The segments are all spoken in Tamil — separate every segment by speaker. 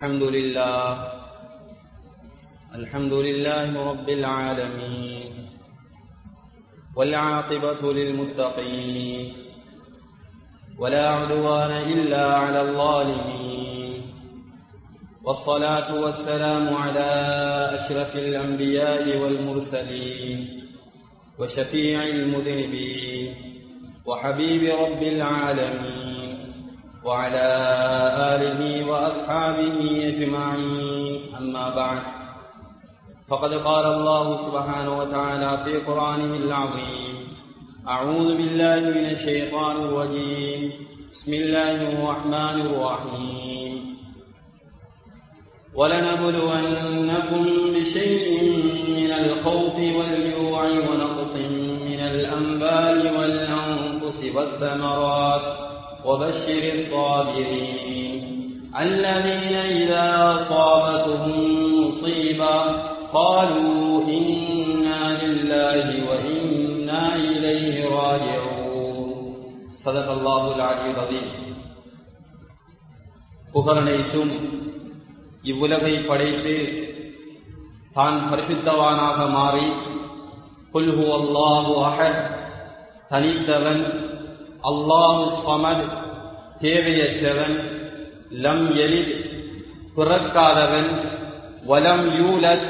Speaker 1: الحمد لله الحمد لله رب العالمين والعاقبة للمتقين ولا عدوان إلا على الظالمين والصلاة والسلام على أشرف الأنبياء والمرسلين وشفيع المذنبين وحبيب رب العالمين وعلى آله وأصحابه أجمعين أما بعد فقد قال الله سبحانه وتعالى في قرآنه العظيم أعوذ بالله من الشيطان الرجيم بسم الله الرحمن الرحيم ولنبلونكم بشيء من الخوف والجوع ونقص من الأنبال والأنفس والثمرات وبشر الصابرين الذين إذا أصابتهم مصيبة قالوا إنا لله وإنا إليه راجعون صدق الله العلي العظيم புகழனைத்தும் இவ்வுலகை படைத்து தான் பரிசுத்தவானாக மாறி புல்ஹு அல்லாஹு அஹத் தனித்தவன் அல்லாஹு சமத் தேவையற்றவன் லம் எலித் பிறக்காதவன் வலம் யூலத்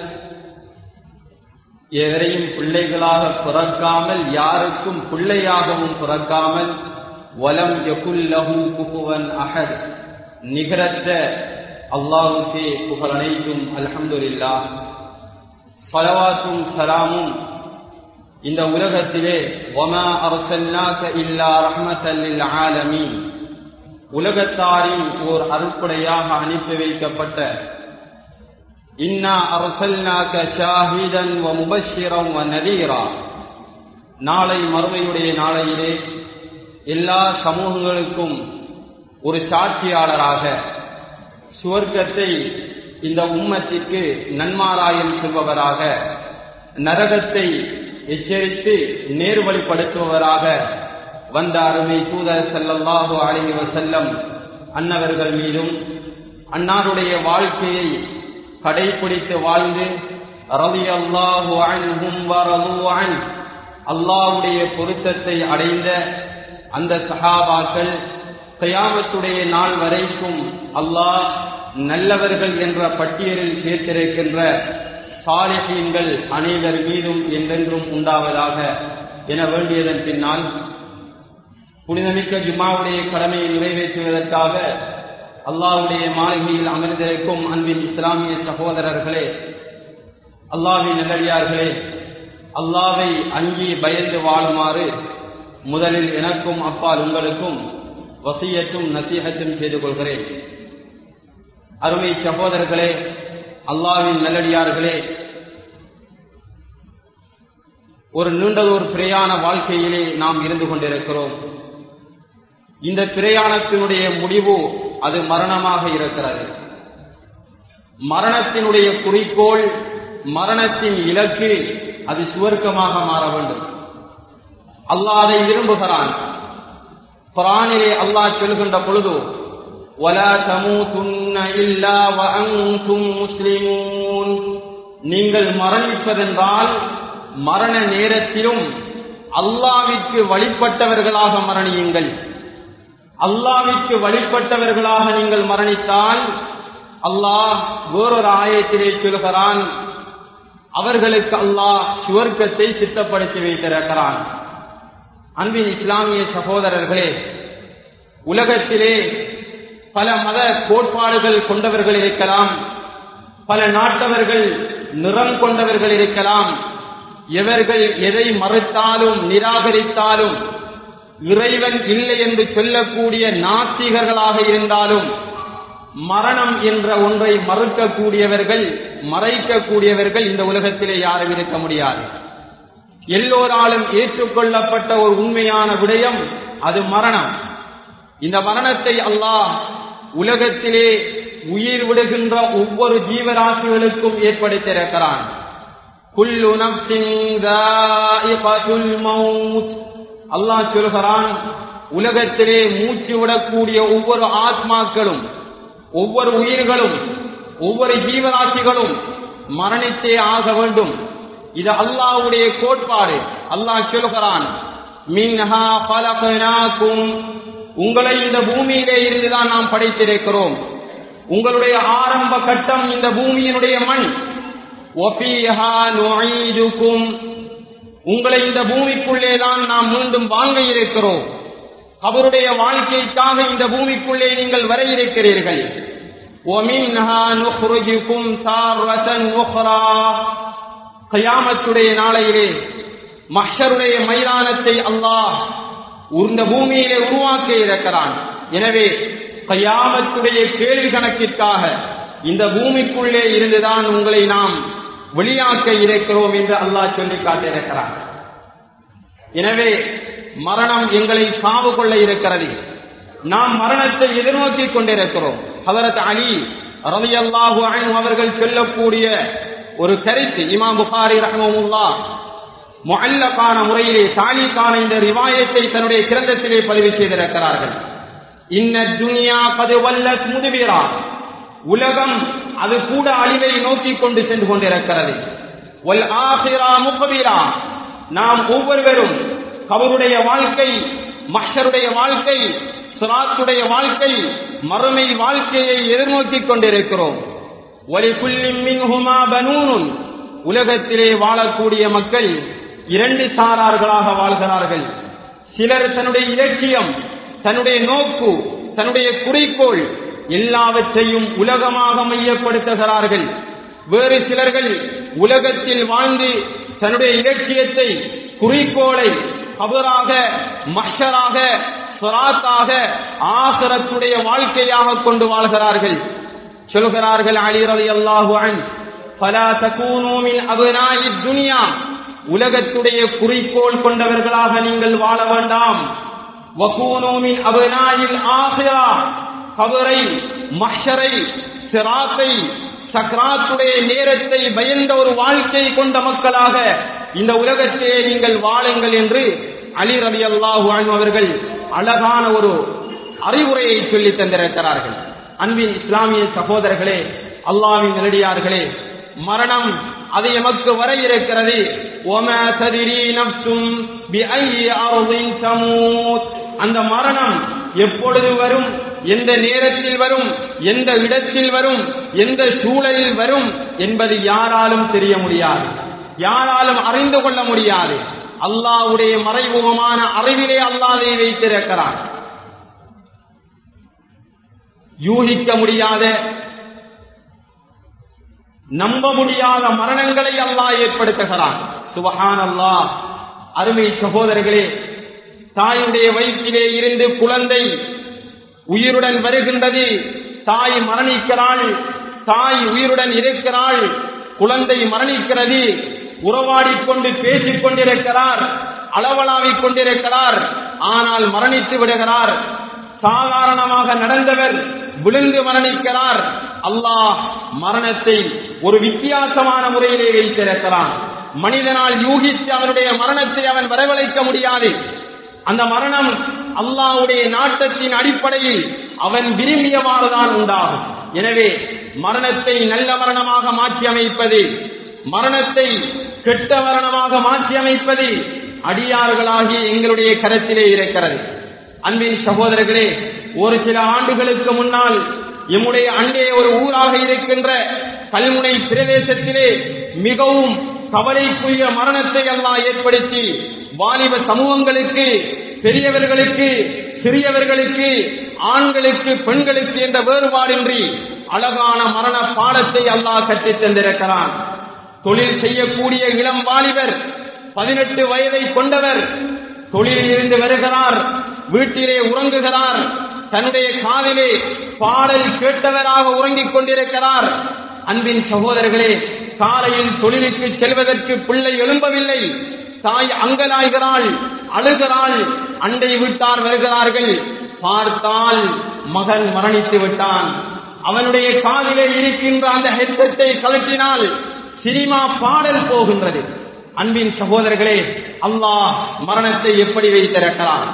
Speaker 1: எவரையும் பிள்ளைகளாக பிறக்காமல் யாருக்கும் பிள்ளையாகவும் பிறக்காமல் வலம் யகுல்லஹு குபுவன் அஹத் நிகரற்ற அல்லாஹுக்கே புகழ் அனைத்தும் அல்ஹம்துலில்லா பலவாத்தும் சலாமும் இந்த உலகத்திலே ஒமா அரசல்லாக இல்லா ரஹ்மத்தல்லில் ஆலமீன் உலகத்தாரின் ஓர் அருட்படையாக அனுப்பி வைக்கப்பட்ட இன்னா அரசல்னாக ஷாஹிதன் வ முபஷிரம் வ நதீரா நாளை மறுமையுடைய நாளையிலே எல்லா சமூகங்களுக்கும் ஒரு சாட்சியாளராக சுவர்க்கத்தை இந்த உம்மத்திற்கு நன்மாராயம் சொல்பவராக நரகத்தை எச்சரித்து நேர்வழிப்படுத்துபவராக வந்த அருமை தூதர் செல்லல்லாஹு அழகி வசல்லம் அன்னவர்கள் மீதும் அன்னாருடைய வாழ்க்கையை கடைபிடித்து வாழ்ந்து ரவி அல்லாஹு அன் அல்லாஹுடைய பொருத்தத்தை அடைந்த அந்த சஹாபாக்கள் கயாமத்துடைய நாள் வரைக்கும் அல்லாஹ் நல்லவர்கள் என்ற பட்டியலில் சேர்த்திருக்கின்ற சாலிஹீன்கள் அனைவர் மீதும் என்றென்றும் உண்டாவதாக என வேண்டியதன் பின்னால் புனிதமிக்க ஜுமாவுடைய கடமையை நிறைவேற்றுவதற்காக அல்லாவுடைய மாளிகையில் அமர்ந்திருக்கும் அன்பின் இஸ்லாமிய சகோதரர்களே அல்லாவின் நல்லடியார்களே அல்லாவை அங்கி பயந்து வாழுமாறு முதலில் எனக்கும் அப்பால் உங்களுக்கும் வசியத்தும் நசீகத்தும் செய்து கொள்கிறேன் அருமை சகோதரர்களே அல்லாவின் நல்லடியார்களே ஒரு நீண்டதொரு பிரயாண வாழ்க்கையிலே நாம் இருந்து கொண்டிருக்கிறோம் இந்த பிரயாணத்தினுடைய முடிவு அது மரணமாக இருக்கிறது மரணத்தினுடைய குறிக்கோள் மரணத்தின் இலக்கு அது சுவர்க்கமாக மாற வேண்டும் அல்லாஹ் அதை விரும்புகிறான் குரானிலே அல்லாஹ் சொல்கின்ற பொழுது நீங்கள் மரணிப்பதென்றால் மரண நேரத்திலும் அல்லாவிற்கு வழிபட்டவர்களாக மரணியுங்கள் அல்லாவிற்கு வழிபட்டவர்களாக நீங்கள் மரணித்தால் அல்லாஹ் வேறொரு ஆயத்திலே சொல்கிறான் அவர்களுக்கு அல்லாஹ் சுவர்க்கத்தை சித்தப்படுத்தி வைத்திருக்கிறான் அன்பின் இஸ்லாமிய சகோதரர்களே உலகத்திலே பல மத கோட்பாடுகள் கொண்டவர்கள் இருக்கலாம் பல நாட்டவர்கள் நிறம் கொண்டவர்கள் இருக்கலாம் எவர்கள் எதை மறுத்தாலும் நிராகரித்தாலும் இறைவன் இல்லை என்று சொல்லக்கூடிய நாத்திகர்களாக இருந்தாலும் மரணம் என்ற ஒன்றை மறுக்கக்கூடியவர்கள் மறைக்கக்கூடியவர்கள் இந்த உலகத்திலே யாரும் இருக்க முடியாது எல்லோராலும் ஏற்றுக்கொள்ளப்பட்ட ஒரு உண்மையான விடயம் அது மரணம் இந்த மரணத்தை அல்லாஹ் உலகத்திலே உயிர் விடுகின்ற ஒவ்வொரு ஜீவராசிகளுக்கும் ஏற்படுத்தியிருக்கிறான் அல்லாஹ் சொல்கிறான் உலகத்திலே மூச்சு விடக்கூடிய ஒவ்வொரு ஆத்மாக்களும் ஒவ்வொரு உயிர்களும் ஒவ்வொரு ஜீவராசிகளும் மரணித்தே ஆக வேண்டும் இது அல்லாஹ்வுடைய கோட்பாடு அல்லாஹ் சொல்கிறான் மின்ஹா பலகனாக்கும் உங்களை இந்த பூமியிலே இருந்துதான் நாம் படைத்திருக்கிறோம் உங்களுடைய ஆரம்ப கட்டம் இந்த பூமியினுடைய மண் ஒபீஹா நுஈதுக்கும் உங்களை இந்த பூமிக்குள்ளே தான் நாம் மீண்டும் வாங்க இருக்கிறோம் அவருடைய வாழ்க்கைக்காக இந்த பூமிக்குள்ளே நீங்கள் வர இருக்கிறீர்கள் وَمِنْهَا نُخْرِجُكُمْ تَارَّةً أُخْرَى கயாமத்துடைய நாளையிலே மஹ்ஷருடைய மைதானத்தை அல்லாஹ் இந்த பூமியிலே உருவாக்க இருக்கிறான் எனவே கயாமத்துடைய கேள்வி கணக்கிற்காக இந்த பூமிக்குள்ளே இருந்துதான் உங்களை நாம் வெளியாக்க இருக்கிறோம் என்று அல்லாஹ் சொல்லி காட்டியிருக்கிறான் எனவே மரணம் எங்களை சாவு கொள்ள இருக்கிறது நாம் மரணத்தை எதிர்நோக்கி கொண்டிருக்கிறோம் ஹதரத் அலி ரலியல்லாஹு அன்ஹு அவர்கள் சொல்லக்கூடிய ஒரு கருத்து இமாம் புகாரி ரஹ்மமுல்லா முஅல்லகான முறையிலே தாலிகான இந்த ரிவாயத்தை தன்னுடைய கிரந்தத்திலே பதிவு செய்திருக்கிறார்கள் இன்ன துனியா கது வல்லத் முதுபிரா உலகம் அது கூட அழிவை நோக்கி கொண்டு சென்று கொண்டிருக்கிறது வல் ஆஹிரா முகபிரா நாம் ஒவ்வொருவரும் கபருடைய வாழ்க்கை மஷருடைய வாழ்க்கை சிராத்துடைய வாழ்க்கை மறுமை வாழ்க்கையை எதிர்நோக்கிக் கொண்டிருக்கிறோம் உலகத்திலே வாழக்கூடிய மக்கள் இரண்டு சாரார்களாக வாழ்கிறார்கள் சிலர் தன்னுடைய இலட்சியம் தன்னுடைய நோக்கு தன்னுடைய குறிக்கோள் எல்லாவற்றையும் உலகமாக மையப்படுத்துகிறார்கள் வேறு சிலர்கள் உலகத்தில் வாழ்ந்து தன்னுடைய இலட்சியத்தை குறிக்கோளை கபராக மஷராக சுராத்தாக ஆசரத்துடைய வாழ்க்கையாக கொண்டு வாழ்கிறார்கள் சொல்கிறார்கள் அலி ரலி அல்லாஹு அன் பலா தகூனூமின் அபுனாயி துனியா உலகத்துடைய குறிக்கோள் கொண்டவர்களாக நீங்கள் வாழ வேண்டாம் வகூனூமின் அபுனாயில் ஆசிரா கபரை மஷரை சிராத்தை சக்ராத்துடைய நேரத்தை பயந்த ஒரு வாழ்க்கை கொண்ட மக்களாக இந்த உலகத்திலே நீங்கள் வாழுங்கள் என்று அலி ரலி அல்லாஹு அவர்கள் அழகான ஒரு அறிவுரையை சொல்லி தந்திருக்கிறார்கள் அன்பின் இஸ்லாமிய சகோதரர்களே அல்லாவின் நெருடியார்களே மரணம் அது எமக்கு வர இருக்கிறது அந்த மரணம் எப்பொழுது வரும் எந்த நேரத்தில் வரும் எந்த இடத்தில் வரும் எந்த சூழலில் வரும் என்பது யாராலும் தெரிய முடியாது யாராலும் அறிந்து கொள்ள முடியாது அல்லாவுடைய மறைமுகமான அறிவிலே அல்லாதை வைத்திருக்கிறான் யூகிக்க முடியாத நம்ப முடியாத மரணங்களை அல்லாஹ் ஏற்படுத்துகிறான் சுபஹான் அல்லாஹ் அருமை சகோதரர்களே தாயுடைய வயிற்றிலே இருந்து குழந்தை உயிருடன் வருகின்றது தாய் மரணிக்கிறாள் தாய் உயிருடன் இருக்கிறாள் குழந்தை மரணிக்கிறது உறவாடிக் கொண்டு பேசிக் கொண்டிருக்கிறார் அளவலாவிக் கொண்டிருக்கிறார் ஆனால் மரணித்து விடுகிறார் சாதாரணமாக நடந்தவர் விழுந்து மரணிக்கிறார் அல்லாஹ் மரணத்தை ஒரு வித்தியாசமான முறையிலே வைத்திருக்கிறான் மனிதனால் யூகித்து அவனுடைய மரணத்தை அவன் வரவழைக்க முடியாது அந்த மரணம் அல்லாவுடைய நாட்டத்தின் அடிப்படையில் அவன் விரும்பியவாறுதான் உண்டாகும் எனவே மரணத்தை நல்ல மரணமாக மாற்றி அமைப்பது மரணத்தை கெட்ட மரணமாக மாற்றி அமைப்பது அடியார்களாகி எங்களுடைய கரத்திலே இருக்கிறது அன்பின் சகோதரர்களே ஒரு சில ஆண்டுகளுக்கு முன்னால் எம்முடைய அண்டே ஒரு ஊராக இருக்கின்ற கல்முனை பிரதேசத்திலே மிகவும் கவலைக்குரிய மரணத்தை எல்லாம் ஏற்படுத்தி வாலிப சமூகங்களுக்கு பெரியவர்களுக்கு சிறியவர்களுக்கு ஆண்களுக்கு பெண்களுக்கு என்ற வேறுபாடின்றி அழகான மரண பாடத்தை அல்லாஹ் கற்றுத் தந்திருக்கிறான் தொழில் செய்யக்கூடிய இளம் வாலிபர் பதினெட்டு வயதை கொண்டவர் தொழிலில் இருந்து வருகிறார் வீட்டிலே உறங்குகிறார் தன்னுடைய காதிலே பாடல் கேட்டவராக உறங்கிக் கொண்டிருக்கிறார் அன்பின் சகோதரர்களே காலையில் தொழிலுக்கு செல்வதற்கு பிள்ளை எழும்பவில்லை தாய் அங்கலாய்கிறாள் அழுகிறாள் அண்டை வீட்டார் வருகிறார்கள் பார்த்தால் மகன் மரணித்து விட்டான் அவனுடைய காதிலே இருக்கின்ற அந்த ஹெட்செட்டை கலட்டினால் சினிமா பாடல் போகின்றது அன்பின் சகோதரர்களே அல்லாஹ் மரணத்தை எப்படி வைத்திருக்கிறார்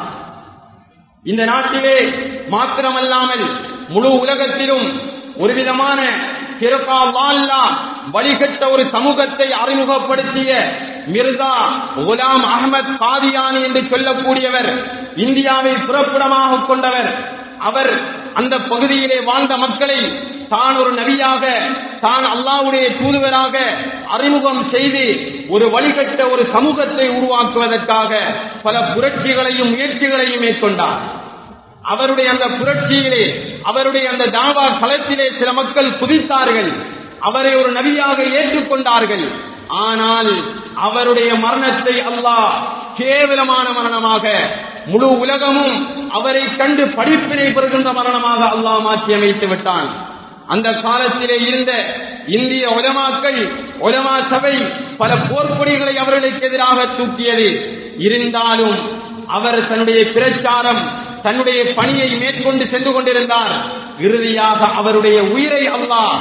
Speaker 1: இந்த நாட்டிலே மாத்திரமல்லாமல் முழு உலகத்திலும் ஒரு விதமான கிரகா வால்லா வழிகட்ட ஒரு சமூகத்தை அறிமுகப்படுத்திய மிர்தா குலாம் அகமது காதியானி என்று சொல்லக்கூடியவர் இந்தியாவை புறப்படமாக கொண்டவர் அவர் அந்த பகுதியிலே வாழ்ந்த மக்களை தான் ஒரு நபியாக தான் அல்லாவுடைய தூதுவராக அறிமுகம் செய்து ஒரு வழிகட்ட ஒரு சமூகத்தை உருவாக்குவதற்காக பல புரட்சிகளையும் முயற்சிகளையும் மேற்கொண்டார் அவருடைய அந்த புரட்சியிலே அவருடைய அந்த தாவா களத்திலே சில மக்கள் குதித்தார்கள் அவரை ஒரு நபியாக ஏற்றுக்கொண்டார்கள் ஆனால் அவருடைய மரணத்தை அல்லாஹ் கேவலமான மரணமாக முழு உலகமும் அவரை கண்டு படிப்பினை பெறுகின்ற மரணமாக அல்லாஹ் மாற்றி அமைத்து விட்டான் அந்த காலத்திலே இருந்த இந்திய உலமாக்கள் உலமா சபை பல போர்க்கொடிகளை அவர்களுக்கு எதிராக தூக்கியது இருந்தாலும் அவர் தன்னுடைய பிரச்சாரம் தன்னுடைய பணியை மேற்கொண்டு சென்று கொண்டிருந்தார் இறுதியாக அவருடைய உயிரை அல்லாஹ்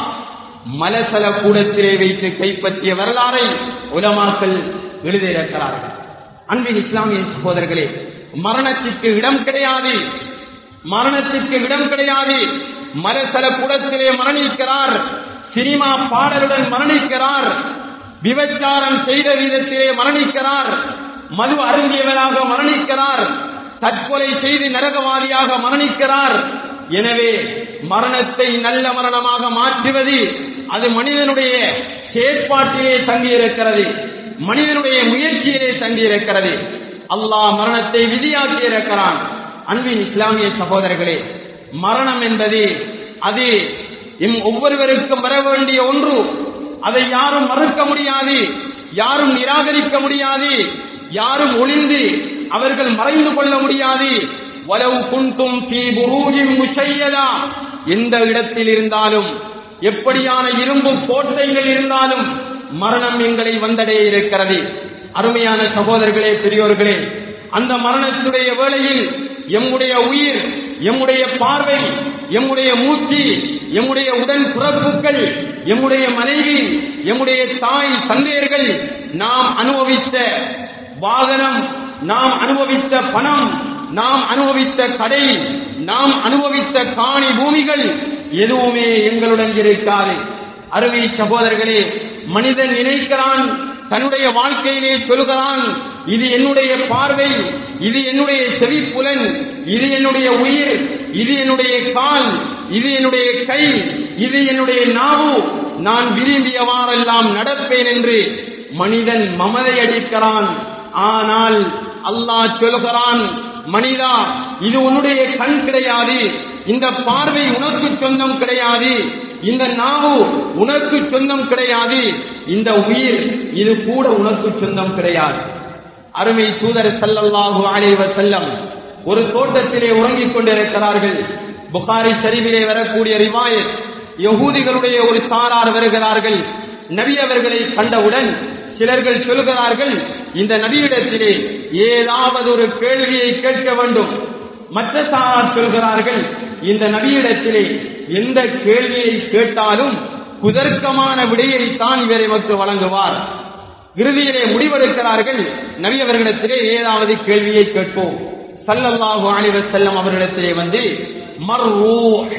Speaker 1: மலசல கூடத்திலே வைத்து கைப்பற்றிய வரலாறை உலமாக்கள் எழுதியிருக்கிறார்கள் அன்பின் இஸ்லாமிய சகோதரர்களே மரணத்திற்கு இடம் கிடையாது மரணத்திற்கு இடம் கிடையாது மலசல கூடத்திலே மரணிக்கிறார் சினிமா பாடலுடன் மரணிக்கிறார் விபச்சாரம் செய்த விதத்திலே மரணிக்கிறார் மது அருந்தியவராக மரணிக்கிறார் தற்கொலை செய்து நரகவாதியாக மரணிக்கிறார் எனவே மரணத்தை நல்ல மரணமாக மாற்றுவது அது மனிதனுடைய செயற்பாட்டிலே தங்கியிருக்கிறது மனிதனுடைய முயற்சியிலே தங்கியிருக்கிறது அல்லாஹ் மரணத்தை விதியாக்கி இருக்கிறான் அன்பின் இஸ்லாமிய சகோதரர்களே மரணம் என்பது அது எம் ஒவ்வொருவருக்கும் வர வேண்டிய ஒன்று அதை யாரும் மறுக்க முடியாது யாரும் நிராகரிக்க முடியாது யாரும் ஒளிந்து அவர்கள் மறைந்து கொள்ள முடியாது வலவு குண்டும் தீ புரூஜின் முஷையதா எந்த இடத்தில் இருந்தாலும் எப்படியான இரும்பு கோட்டைகள் இருந்தாலும் மரணம் எங்களை வந்தடைய இருக்கிறது அருமையான சகோதரர்களே பெரியோர்களே அந்த மரணத்துடைய வேளையில் எம்முடைய உயிர் எம்முடைய பார்வை எம்முடைய மூச்சு எம்முடைய உடன் பிறப்புகள் எம்முடைய மனைவி எம்முடைய தாய் தந்தையர்கள் நாம் அனுபவித்த வாகனம் நாம் அனுபவித்த பணம் நாம் அனுபவித்த கடை நாம் அனுபவித்த காணி பூமிகள் எதுவுமே எங்களுடன் இருக்காது அருமை சகோதரர்களே மனிதன் நினைக்கிறான் தன்னுடைய வாழ்க்கையிலே சொல்கிறான் இது என்னுடைய பார்வை இது என்னுடைய செவிப்புலன் இது என்னுடைய உயிர் இது என்னுடைய கால் இது என்னுடைய கை இது என்னுடைய நாவு நான் விரும்பியவாறெல்லாம் நடப்பேன் என்று மனிதன் மமதை அடிக்கிறான் ஆனால் அல்லாஹ் சொல்கிறான் மனிதா இது உன்னுடைய கண் கிடையாது இந்த பார்வை உனக்கு சொந்தம் கிடையாது இந்த நாவு உனக்கு சொந்தம் கிடையாது இந்த உயிர் இது கூட உனக்கு சொந்தம் கிடையாது அருமை தூதர் சல்லல்லாஹு அலைவ செல்லம் ஒரு தோட்டத்திலே உறங்கிக் கொண்டிருக்கிறார்கள் புகாரி சரிவிலே வரக்கூடிய ரிவாயத் யகூதிகளுடைய ஒரு சாரார் வருகிறார்கள் நபி அவர்களை கண்டவுடன் சிலர்கள் சொல்கிறார்கள் இந்த நபியிடத்திலே ஏதாவது ஒரு கேள்வியை கேட்க வேண்டும் மற்ற சாரார் சொல்கிறார்கள் இந்த நபியிடத்திலே எந்த கேள்வியை கேட்டாலும் குதர்க்கமான விடையை தான் இவர் எமக்கு வழங்குவார் இறுதியிலே முடிவெடுக்கிறார்கள் நபி அவர்களிடத்திலே ஏதாவது கேள்வியை கேட்போம் சல்லல்லாஹு அலைஹி செல்லம் அவர்களிடத்திலே வந்து மர்ரூ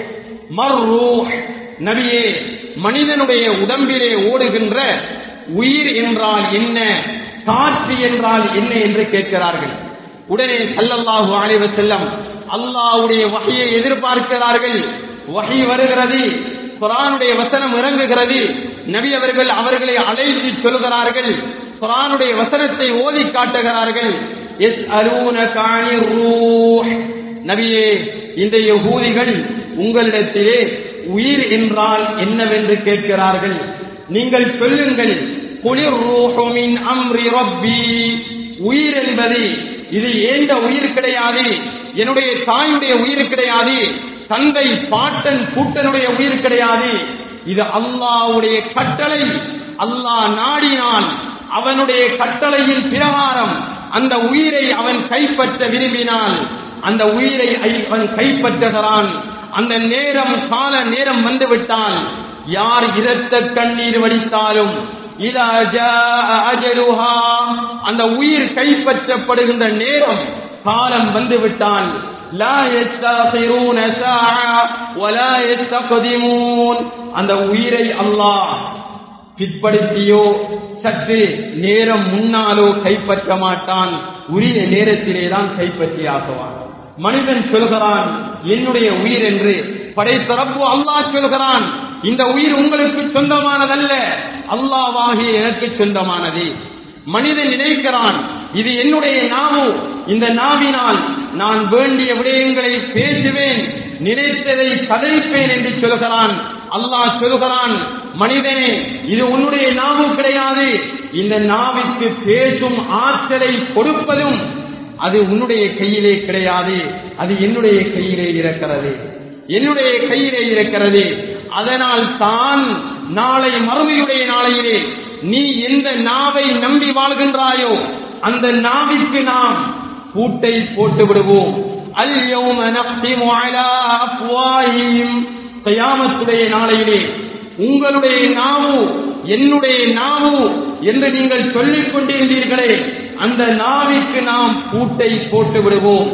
Speaker 1: மர்ரூ நபியே மனிதனுடைய உடம்பிலே ஓடுகின்ற உயிர் என்றால் என்ன காற்று என்றால் என்ன என்று கேட்கிறார்கள் உடனே சல்லல்லாஹு அலைஹி செல்லம் அல்லாஹ்வுடைய வகையை எதிர்பார்க்கிறார்கள் வகை வருகிறது குரானுடைய வசனம் இறங்குகிறது நபி அவர்கள் அவர்களை அழைத்து சொல்கிறார்கள் குரானுடைய வசனத்தை ஓதி காட்டுகிறார்கள் எஸ் அலூன நபியே இந்த யகூதிகள் உங்களிடத்திலே உயிர் என்றால் என்னவென்று கேட்கிறார்கள் நீங்கள் சொல்லுங்கள் குளிர் ரூஹமின் அம்ரி ரப்பி உயிர் என்பது இது ஏந்த உயிர் கிடையாது என்னுடைய தாயுடைய உயிர் கிடையாது தந்தை பாட்டன் கூட்டனுடைய உயிர் கிடையாது இது அல்லாவுடைய கட்டளை அல்லாஹ் நாடினால் அவனுடைய கட்டளையின் பிரகாரம் அந்த உயிரை அவன் கைப்பற்ற விரும்பினால் அந்த உயிரை அவன் கைப்பற்றுகிறான் அந்த நேரம் கால நேரம் வந்துவிட்டால் யார் இரத்த கண்ணீர் வடித்தாலும் அந்த உயிர் கைப்பற்றப்படுகின்ற நேரம் காலம் வந்துவிட்டால் லா يستأخرون ساعة ولا يستقدمون அந்த உயிரை அல்லாஹ் பிற்படுத்தியோ சற்று நேரம் முன்னாலோ கைப்பற்ற மாட்டான் உரிய நேரத்திலே தான் கைப்பற்றி ஆக்குவான் மனிதன் சொல்கிறான் என்னுடைய உயிர் என்று படைத்தரப்பு அல்லாஹ் சொல்கிறான் இந்த உயிர் உங்களுக்கு சொந்தமானதல்ல அல்லாவாகிய எனக்கு சொந்தமானது மனிதன் நினைக்கிறான் இது என்னுடைய நாவு இந்த நாவினால் நான் வேண்டிய விடயங்களை பேசுவேன் நினைத்ததை கதைப்பேன் என்று சொல்கிறான் அல்லாஹ் சொல்கிறான் மனிதனே இது உன்னுடைய நாவு கிடையாது இந்த நாவிற்கு பேசும் ஆற்றலை கொடுப்பதும் அது உன்னுடைய கையிலே கிடையாது அது என்னுடைய கையிலே இருக்கிறது என்னுடைய கையிலே இருக்கிறது அதனால் தான் நாளை மறுமையுடைய நாளையிலே நீ எந்த நாவை நம்பி வாழ்கின்றாயோ அந்த நாவிற்கு நாம் பூட்டை போட்டு விடுவோம் அல்யௌம நஹ்திமு அலா அஃப்வாஹிம் கயாமத்துடைய நாளையிலே உங்களுடைய நாவு என்னுடைய நாவு என்று நீங்கள் சொல்லிக் கொண்டிருந்தீர்களே அந்த நாவிற்கு நாம் பூட்டை போட்டு விடுவோம்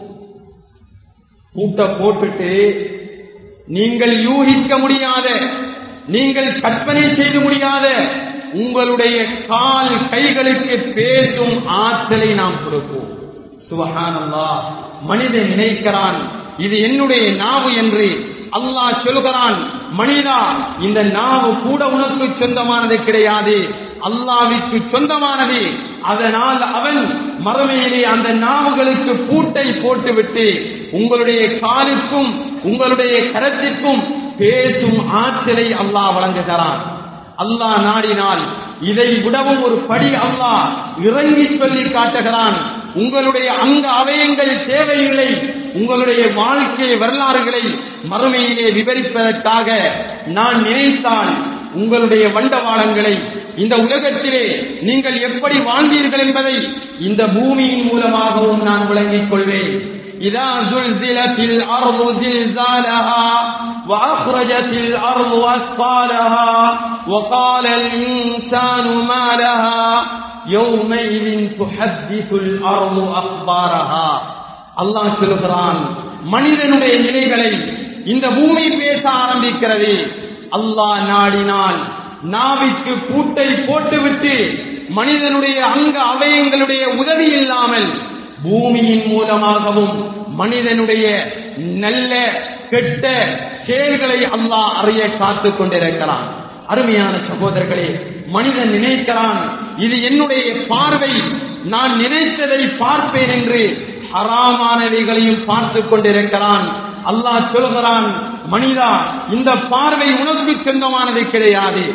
Speaker 1: பூட்ட போட்டுட்டு நீங்கள் யூகிக்க முடியாத நீங்கள் கற்பனை செய்து முடியாத உங்களுடைய கால் கைகளுக்கு பேசும் ஆற்றலை நாம் கொடுப்போம் சுபஹானல்லா மனிதன் நினைக்கிறான் இது என்னுடைய நாவு என்று அல்லாஹ் சொல்கிறான் மனிதா இந்த நாவு கூட உனக்கு சொந்தமானது கிடையாது அல்லாவிற்கு சொந்தமானது அதனால் அவன் மறுமையிலே அந்த நாவுகளுக்கு பூட்டை போட்டுவிட்டு உங்களுடைய காலுக்கும் உங்களுடைய கரத்திற்கும் பேசும் ஆற்றலை அல்லாஹ் வழங்குகிறான் அல்லாஹ் நாடினால் இதை விடவும் ஒரு படி அல்லாஹ் இறங்கி சொல்லி காட்டுகிறான் உங்களுடைய அங்க அவயங்கள் தேவையில்லை உங்களுடைய வாழ்க்கை வரலாறுகளை மறுமையிலே விவரிப்பதற்காக நான் நினைத்தால் உங்களுடைய வண்டவாளங்களை இந்த உலகத்திலே நீங்கள் எப்படி வாழ்ந்தீர்கள் என்பதை இந்த பூமியின் மூலமாகவும் நான் விளங்கிக் கொள்வேன் إذا زلزلت الأرض زلزالها وأخرجت الأرض أثقالها وقال الإنسان ما لها يومئذ تحدث الأرض أخبارها அல்லாஹ் சொல்லுகிறான் மனிதனுடைய நிலைகளை இந்த பூமி பேச ஆரம்பிக்கிறது அல்லாஹ் நாடினால் நாவிற்கு பூட்டை போட்டுவிட்டு மனிதனுடைய அங்க அவயங்களுடைய உதவி இல்லாமல் பூமியின் மூலமாகவும் மனிதனுடைய நல்ல கெட்ட செயல்களை அல்லாஹ் அறிய காத்துக் கொண்டிருக்கிறான் அருமையான சகோதரர்களே மனிதன் நினைக்கிறான் இது என்னுடைய பார்வை நான் நினைத்ததை பார்ப்பேன் என்று ஹராமானவைகளையும் பார்த்து கொண்டிருக்கிறான் அல்லாஹ் சொல்கிறான் மனிதா இந்த பார்வை உனக்கு சொந்தமானது கிடையாது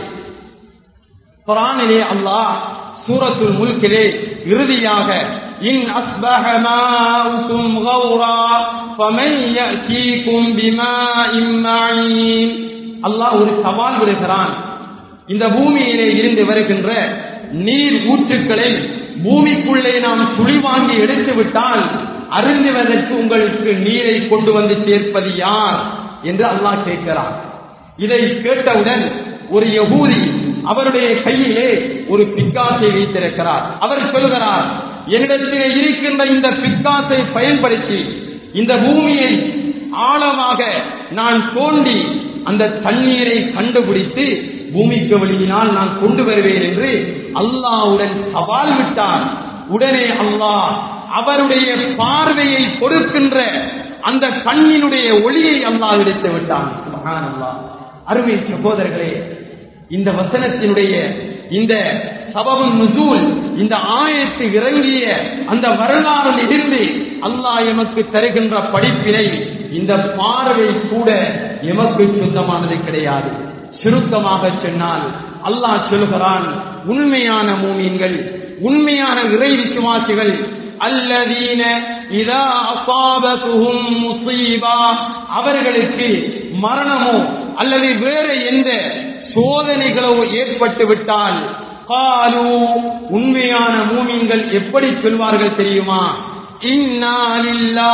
Speaker 1: குரானிலே அல்லாஹ் சூரத்துல் முல்கிலே இறுதியாக இன் அஸ்பஹ மாஉக்கும் கௌரா ஃபமன் யஅதீக்கும் பிமாஇன் மஈன் அல்லாஹ் ஒரு சவால் விடுகிறான் இந்த பூமியிலே இருந்து வருகின்ற நீர் ஊற்றுக்களை பூமிக்குள்ளே நாம் துளி வாங்கி எடுத்து விட்டால் அருந்துவதற்கு உங்களுக்கு நீரை கொண்டு வந்து சேர்ப்பது யார் என்று அல்லாஹ் கேட்கிறான் இதை கேட்டவுடன் ஒரு யகூதி அவருடைய கையிலே ஒரு பிக்காசை வைத்திருக்கிறார் அவர் சொல்கிறார் என்னிடத்திலே இருக்கின்ற இந்த பிக்காசை பயன்படுத்தி இந்த பூமியை ஆழமாக நான் தோண்டி அந்த தண்ணீரை கண்டுபிடித்து பூமிக்கு வெளியினால் நான் கொண்டு வருவேன் என்று அல்லாவுடன் சவால் விட்டார் உடனே அல்லாஹ் அவருடைய பார்வையை கொடுக்கின்ற அந்த கண்ணினுடைய ஒளியை அல்லாஹ் எடுத்து விட்டான் சுபஹானல்லாஹ் அருமை சகோதரர்களே இந்த வசனத்தினுடைய இந்த சபபு நுசூல் இந்த ஆயத்து இறங்கிய அந்த வரலாறில் இருந்து அல்லாஹ் எமக்கு தருகின்ற படிப்பினை இந்த பார்வை கூட எமக்கு சொந்தமானது கிடையாது சுருக்கமாக சொன்னால் அல்லாஹ் சொல்கிறான் உண்மையான மூமீன்கள் உண்மையான இறை விசுவாசிகள் அல்லதீன இதா அசாபத்துஹும் முசீபா அவர்களுக்கு மரணமோ அல்லது வேறு எந்த சோதனைகளோ ஏற்பட்டு விட்டால் காலு உண்மையான மூமின்கள் எப்படி சொல்வார்கள் தெரியுமா இன்னாலில்லா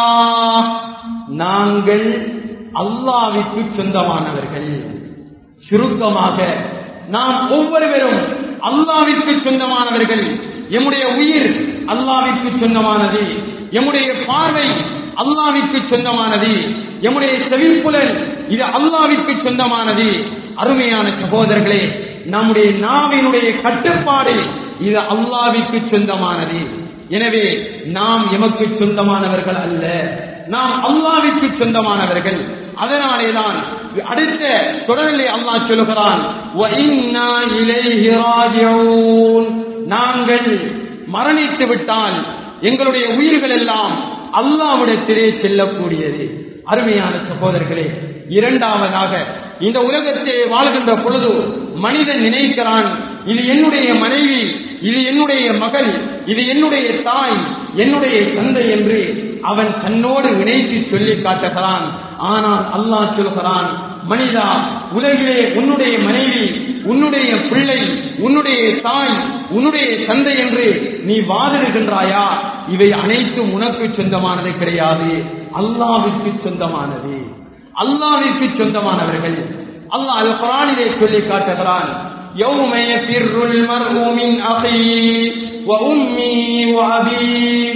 Speaker 1: நாங்கள் அல்லாவிற்கு சொந்தமானவர்கள் சுருக்கமாக நாம் ஒவ்வொருவரும் அல்லாவிற்கு சொந்தமானவர்கள் எம்முடைய உயிர் அல்லாவிற்கு சொந்தமானது எம்முடைய பார்வை அல்லாவிற்கு சொந்தமானது எம்முடைய செவிப்புலன் இது அல்லாவிற்கு சொந்தமானது அருமையான சகோதரர்களே நம்முடைய நாவினுடைய கட்டுப்பாடு இது அல்லாவிற்கு சொந்தமானது எனவே நாம் எமக்கு சொந்தமானவர்கள் அல்ல நாம் அல்லாவிற்கு சொந்தமானவர்கள் அதனாலேதான் அடுத்த தொடரிலே அல்லாஹ் சொல்லுகிறான் "வஇன்னா இலைஹி ராஜிஊன்." நாங்கள் மரணித்து விட்டால் எங்களுடைய உயிர்கள் எல்லாம் அல்லாவிடத்திலே செல்லக்கூடியது அருமையான சகோதரர்களே இரண்டாவதாக இந்த உலகத்தை வாழ்கின்ற பொழுது மனிதன் நினைக்கிறான் இது என்னுடைய மனைவி இது என்னுடைய மகள் இது என்னுடைய தாய் என்னுடைய தந்தை என்று அவன் தன்னோடு இணைத்து சொல்லி காட்டுகிறான் ஆனால் அல்லாஹ் சொல்கிறான் மனிதா உலகிலே உன்னுடைய மனைவி உன்னுடைய பிள்ளை உன்னுடைய தாய் உன்னுடைய தந்தை என்று நீ வாதிடுகின்றாயா இவை அனைத்தும் உனக்கு சொந்தமானது கிடையாது அல்லாவிற்கு சொந்தமானது அல்லாவிற்கு சொந்தமானவர்கள் அல்லாஹ் அல் குரானிலே சொல்லி காட்டுகிறான் يوم يفر المرء من أخيه وأمه وأبيه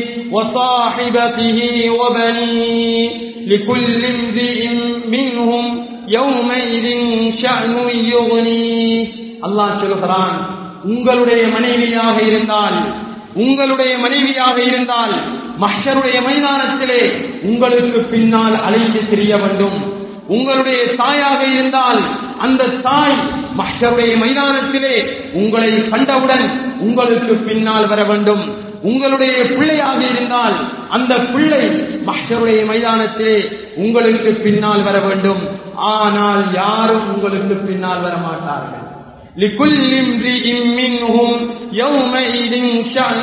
Speaker 1: وصاحبته وبنيه لكل امرئ منهم يومئذ شأن يغنيه அல்லாஹ் சொல்கிறான் உங்களுடைய மனைவியாக இருந்தால் உங்களுடைய மனைவியாக இருந்தால் மஷருடைய மைதானத்திலே உங்களுக்கு பின்னால் அழைத்து தெரிய வேண்டும் உங்களுடைய தாயாக இருந்தால் அந்த தாய் மஷருடைய மைதானத்திலே உங்களை கண்டவுடன் உங்களுக்கு பின்னால் வர வேண்டும் உங்களுடைய பிள்ளையாக இருந்தால் அந்த பிள்ளை மஷருடைய மைதானத்திலே உங்களுக்கு பின்னால் வர வேண்டும் ஆனால் யாரும் உங்களுக்கு பின்னால் வர மாட்டார்கள் لكل امرئ منهم يومئذ شأن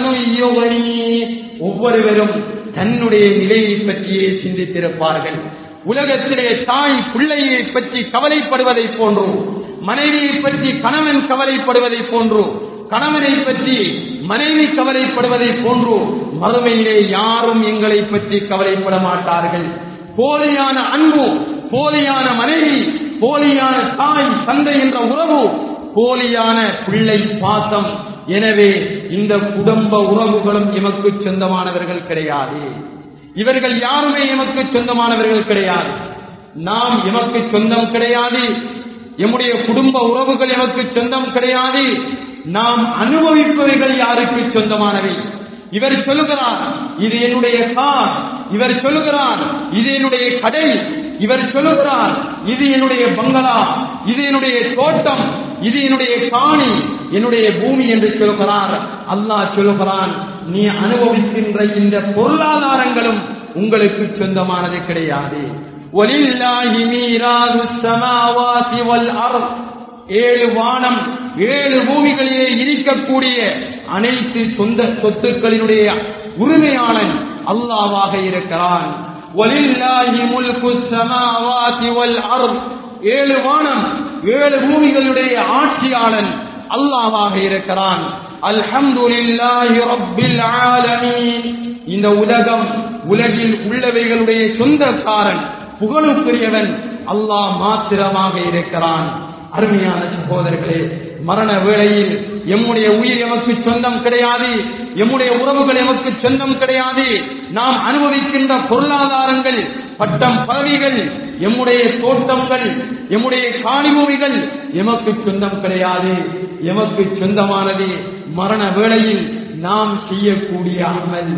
Speaker 1: يغنيه ஒவ்வொருவரும் தன்னுடைய நிலையை பற்றியே சிந்தித்திருப்பார்கள் உலகத்திலே தாய் பிள்ளையை பற்றி கவலைப்படுவதை போன்றோ மனைவியை பற்றி கணவன் கவலைப்படுவதை போன்றோ கணவனை பற்றி மனைவி கவலைப்படுவதை போன்றோ மறுமையிலே யாரும் எங்களை பற்றி கவலைப்பட மாட்டார்கள் போலியான அன்பு போலியான மனைவி போலியான தாய் தந்தை என்ற உறவு போலியான பிள்ளை பாசம் எனவே இந்த குடும்ப உறவுகளும் எமக்கு சொந்தமானவர்கள் கிடையாது இவர்கள் யாருமே எமக்கு சொந்தமானவர்கள் கிடையாது நாம் எமக்கு சொந்தம் கிடையாது எம்முடைய குடும்ப உறவுகள் எமக்கு சொந்தம் கிடையாது நாம் அனுபவிப்பவர்கள் யாருக்கு சொந்தமானவை இவர் சொல்லுகிறார் இது என்னுடைய கார் இவர் சொல்லுகிறார் இது என்னுடைய கடை இவர் சொல்லுகிறார் இது என்னுடைய பங்களா இது என்னுடைய தோட்டம் இது என்னுடைய காணி என்னுடைய பூமி என்று சொல்கிறார் அல்லாஹ் சொல்லுகிறான் நீ அனுபவிக்கின்ற இந்த பொருளாதாரங்களும் உங்களுக்கு சொந்தமானது கிடையாது ஒலில்லாஹி மீராது சமாவாதி வல் அர்த் ஏழு வானம் ஏழு பூமிகளிலே இருக்கக்கூடிய அனைத்து சொந்த சொத்துக்களினுடைய உரிமையாளன் அல்லாவாக இருக்கிறான் வலில்லாஹி முல்கு ஸமாவாதி வல் அர்த் ஏழு வானம் ஏழு பூமிகளுடைய ஆட்சியாளன் அல்லாவாக இருக்கிறான் அல்ஹம்துலில்லாஹி ரப்பில் ஆலமீன் இந்த உலகம் உலகில் உள்ளவைகளுடைய சொந்தக்காரன் புகழுக்குரியவன் அல்லாஹ் மாத்திரமாக இருக்கிறான் அருமையான சகோதரர்களே மரண வேளையில் எம்முடைய உயிர் எமக்கு சொந்தம் கிடையாது எம்முடைய உறவுகள் எமக்கு சொந்தம் கிடையாது நாம் அனுபவிக்கின்ற பொருளாதாரங்கள் பட்டம் பதவிகள் எம்முடைய தோட்டங்கள் எம்முடைய காணிபூமிகள் எமக்கு சொந்தம் கிடையாது எமக்கு சொந்தமானது மரண வேளையில் நாம் செய்யக்கூடிய அமல்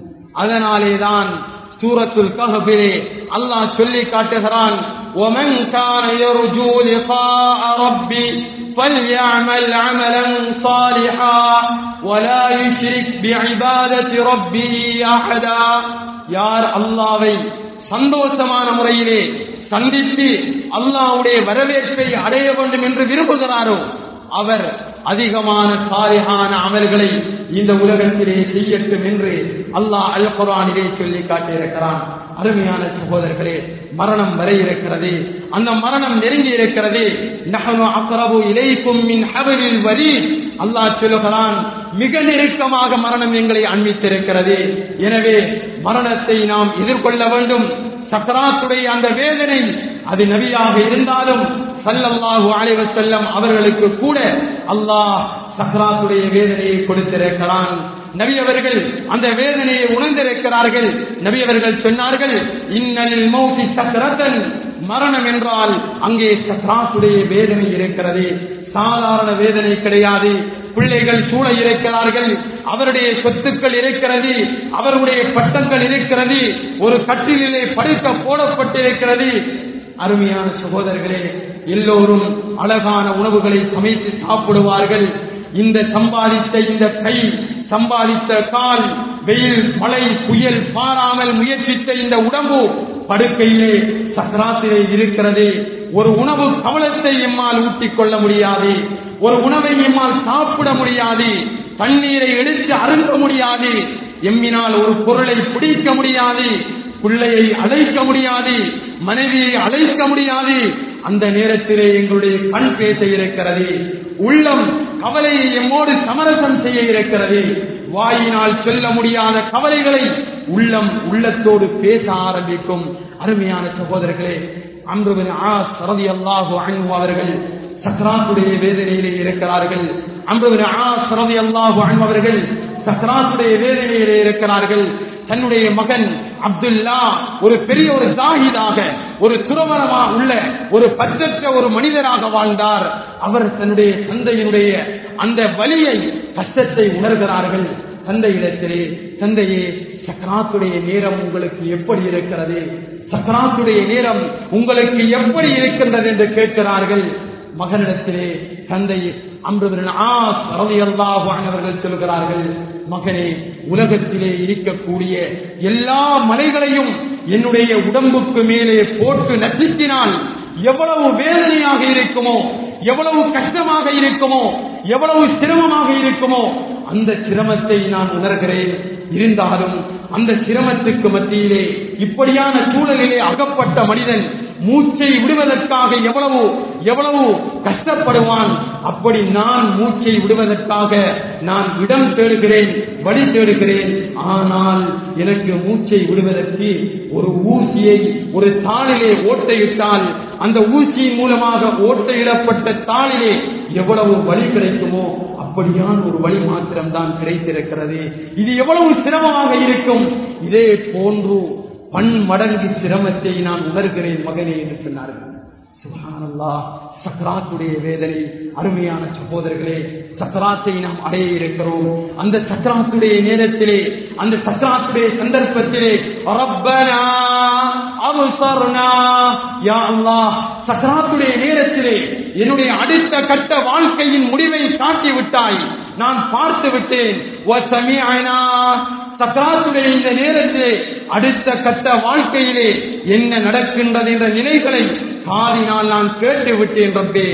Speaker 1: அதனாலேதான் சூரத்துல் கஹபிலே அல்லாஹ் சொல்லி காட்டுகிறான் ومن كان يرجو لقاء ربي فليعمل عملا صالحا ولا يشرك بعبادة ربه أحدا யார் அல்லாவை சந்தோஷமான முறையிலே சந்தித்து அல்லாவுடைய வரவேற்பை அடைய வேண்டும் என்று விரும்புகிறாரோ அவர் அதிகமான சாலிகான அமல்களை இந்த உலகத்திலே செய்யட்டும் என்று அல்லாஹ் அல் குரானிலே சொல்லி காட்டியிருக்கிறான் அருமையான சகோதரர்களே மரணம் வரை இருக்கிறது அந்த மரணம் நெருங்கி இருக்கிறது நஹனு அக்ரபு இலைக்கும் மின் ஹபலில் வரி அல்லாஹ் சொல்லுகிறான் மிக நெருக்கமாக மரணம் எங்களை அண்மித்திருக்கிறது எனவே மரணத்தை நாம் எதிர்கொள்ள வேண்டும் சக்கராத்துடைய அந்த வேதனை அது நபியாக இருந்தாலும் சல்லல்லாஹு அலைஹி வஸல்லம் அவர்களுக்கு கூட அல்லாஹ் சக்கராத்துடைய வேதனையை கொடுத்திருக்கிறான் நபி அவர்கள் அந்த வேதனையை உணர்ந்திருக்கிறார்கள் நபி அவர்கள் சொன்னார்கள் இன்னல் மௌசி சக்கரத்தன் மரணம் என்றால் அங்கே சக்கராத்துடைய வேதனை இருக்கிறது சாதாரண வேதனை கிடையாது பிள்ளைகள் சூழ இருக்கிறார்கள் அவருடைய சொத்துக்கள் இருக்கிறது அவருடைய பட்டங்கள் இருக்கிறது ஒரு கட்டிலே படுக்க போடப்பட்டிருக்கிறது அருமையான சகோதரர்களே எல்லோரும் அழகான உணவுகளை சமைத்து சாப்பிடுவார்கள் இந்த சம்பாதித்த இந்த கை சம்பாதித்த கால் வெயில் மழை புயல் பாராமல் முயற்சித்த இந்த உடம்பு படுக்கையிலே சக்கராத்திலே இருக்கிறது ஒரு உணவு கவலத்தை எம்மால் ஊட்டிக் கொள்ள முடியாது ஒரு உணவை எம்மால் சாப்பிட முடியாது தண்ணீரை எடுத்து அருந்த முடியாது எம்மினால் ஒரு பொருளை பிடிக்க முடியாது பிள்ளையை அழைக்க முடியாது மனைவியை அழைக்க முடியாது அந்த நேரத்திலே எங்களுடைய கண் பேச இருக்கிறது உள்ளம் கவலையை எம்மோடு சமரசம் செய்ய இருக்கிறது வாயினால் சொல்ல முடியாத கவலைகளை உள்ளம் உள்ளத்தோடு பேச ஆரம்பிக்கும் அருமையான சகோதரர்களே அன்புவின் ஆ சரதி அல்லாஹு அன்பு அவர்கள் சக்கராத்துடைய வேதனையிலே இருக்கிறார்கள் அன்புவின் ஆ சரதி அல்லாஹு அன்பு அவர்கள் சக்கராத்துடைய வேதனையிலே இருக்கிறார்கள் தன்னுடைய மகன் அப்துல்லா ஒரு பெரிய ஒரு ஜாகிதாக ஒரு துறவரமா உள்ள ஒரு பற்றற்ற ஒரு மனிதராக வாழ்ந்தார் அவர் தன்னுடைய தந்தையினுடைய அந்த வலியை கஷ்டத்தை உணர்கிறார்கள் தந்தையிடத்திலே தந்தையே சக்கராத்துடைய நேரம் உங்களுக்கு எப்படி இருக்கிறது சக்கராத்துடைய நேரம் உங்களுக்கு எப்படி இருக்கின்றது என்று கேட்கிறார்கள் மகனிடத்திலே தந்தை அவர்கள் சொல்கிறார்கள் மகனே உலகத்திலே இருக்கக்கூடிய எல்லா மலைகளையும் என்னுடைய உடம்புக்கு மேலே போட்டு நசுக்கினால் எவ்வளவு வேதனையாக இருக்குமோ எவ்வளவு கஷ்டமாக இருக்குமோ எவ்வளவு சிரமமாக இருக்குமோ அந்த சிரமத்தை நான் உணர்கிறேன் இருந்தாலும் அந்த சிரமத்துக்கு மத்தியிலே இப்படியான சூழலிலே அகப்பட்ட மனிதன் மூச்சை விடுவதற்காக எவ்வளவு எவ்வளவு கஷ்டப்படுவான் அப்படி நான் மூச்சை விடுவதற்காக நான் இடம் தேடுகிறேன் வழி தேடுகிறேன் ஆனால் எனக்கு மூச்சை விடுவதற்கு ஒரு ஊசியை ஒரு தாளிலே ஓட்டையிட்டால் அந்த ஊசியின் மூலமாக ஓட்டையிடப்பட்ட தாளிலே எவ்வளவு வழி கிடைக்குமோ அப்படியான ஒரு வழி மாத்திரம் தான் கிடைத்திருக்கிறது இது எவ்வளவு சிரமமாக இருக்கும் இதே போன்று பன்மடங்கு சிரமத்தை நான் உணர்கிறேன் மகனே என்று சொன்னார்கள் சுப்ஹானல்லாஹ் சக்கராத்துடைய வேதனை அருமையான சகோதரர்களே சக்கராத்தை நாம் அடைய இருக்கிறோம் அந்த சக்கராத்துடைய நேரத்திலே அந்த சக்கராத்துடைய சந்தர்ப்பத்திலே ரப்பனா அபுசர்னா யா அல்லாஹ் சக்கராத்துடைய நேரத்திலே என்னுடைய அடுத்த கட்ட வாழ்க்கையின் முடிவை காட்டி விட்டாய் நான் பார்த்து விட்டேன் சக்கராத்துடைய இந்த நேரத்திலே அடுத்த கட்ட வாழ்க்கையிலே என்ன நடக்கின்றது என்ற நிலைகளை காதினால் நான் கேட்டு விட்டேன் ரப்பே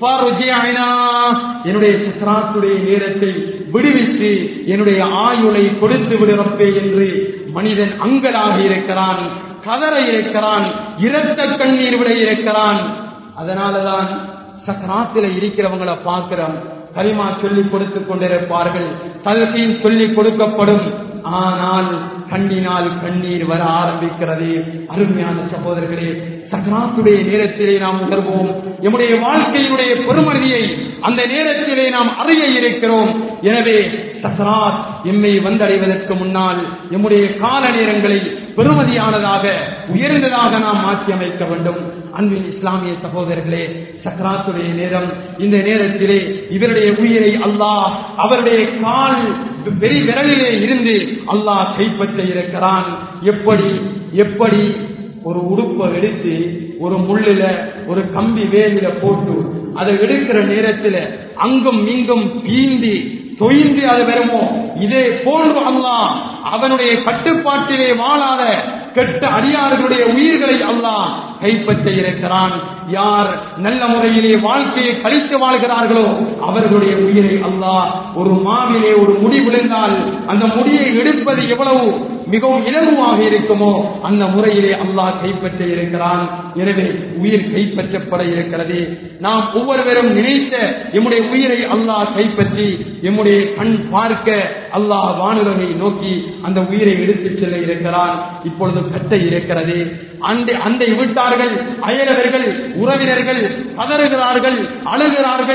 Speaker 1: என்னுடைய சக்கராத்துடைய நேரத்தை விடுவித்து என்னுடைய ஆயுளை கொடுத்து விடுறப்பே என்று மனிதன் அங்கலாக இருக்கிறான் கதற இருக்கிறான் இரத்த கண்ணீர் விட இருக்கிறான் அதனாலதான் சக்கராத்தில இருக்கிறவங்களை பார்க்கிறோம் கரிமா சொல்லிக் கொடுத்துக் கொண்டிருப்பார்கள் கல்வியும் சொல்லிக் கொடுக்கப்படும் ஆனால் கண்ணினால் கண்ணீர் வர ஆரம்பிக்கிறது அருமையான சகோதரர்களே சக்கராத்துடைய நேரத்திலே நாம் உணர்வோம் எம்முடைய வாழ்க்கையினுடைய பெருமதியை அந்த நேரத்திலே நாம் அறிய இருக்கிறோம் எனவே சக்கராத் எம்மை வந்தடைவதற்கு முன்னால் எம்முடைய கால நேரங்களை பெருமதியானதாக உயர்ந்ததாக நாம் மாற்றி அமைக்க வேண்டும் அன்பின் இஸ்லாமிய சகோதரர்களே சக்கராத்துடைய நேரம் இந்த நேரத்திலே இவருடைய உயிரை அல்லாஹ் அவருடைய கால் வெறி விரலிலே இருந்து அல்லாஹ் கைப்பற்ற இருக்கிறான் எப்படி எப்படி ஒரு உடுப்பை எடுத்து ஒரு முள்ளில ஒரு கம்பி வேலில போட்டு அதை எடுக்கிற நேரத்துல அங்கும் இங்கும் பீந்தி தொய்ந்து அது வருமோ இதே போன்று அல்லாஹ் அவனுடைய கட்டுப்பாட்டிலே வாழாத கெட்ட அடியார்களுடைய உயிர்களை அல்லாஹ் கைப்பற்ற இருக்கிறான் யார் நல்ல முறையிலே வாழ்க்கையை கழித்து வாழ்கிறார்களோ அவர்களுடைய உயிரை அல்லாஹ் ஒரு மாவிலே ஒரு முடி விழுந்தால் அந்த முடியை எடுப்பது எவ்வளவு மிகவும் இலகுவாக இருக்குமோ அந்த முறையிலே அல்லாஹ் கைப்பற்ற இருக்கிறான் எனவே உயிர் கைப்பற்றப்பட இருக்கிறது நாம் ஒவ்வொருவரும் நினைத்த எம்முடைய உயிரை அல்லாஹ் கைப்பற்றி எம்முடைய கண் பார்க்க அல்லாஹ் வானுலகை நோக்கி அந்த உயிரை எடுத்துச் செல்ல இருக்கிறான் இப்பொழுது கட்ட இருக்கிறது அண்டை அண்டை விட்டார்கள் அயலவர்கள் உறவினர்கள் கதறுகிறார்கள் அழுகிறார்கள்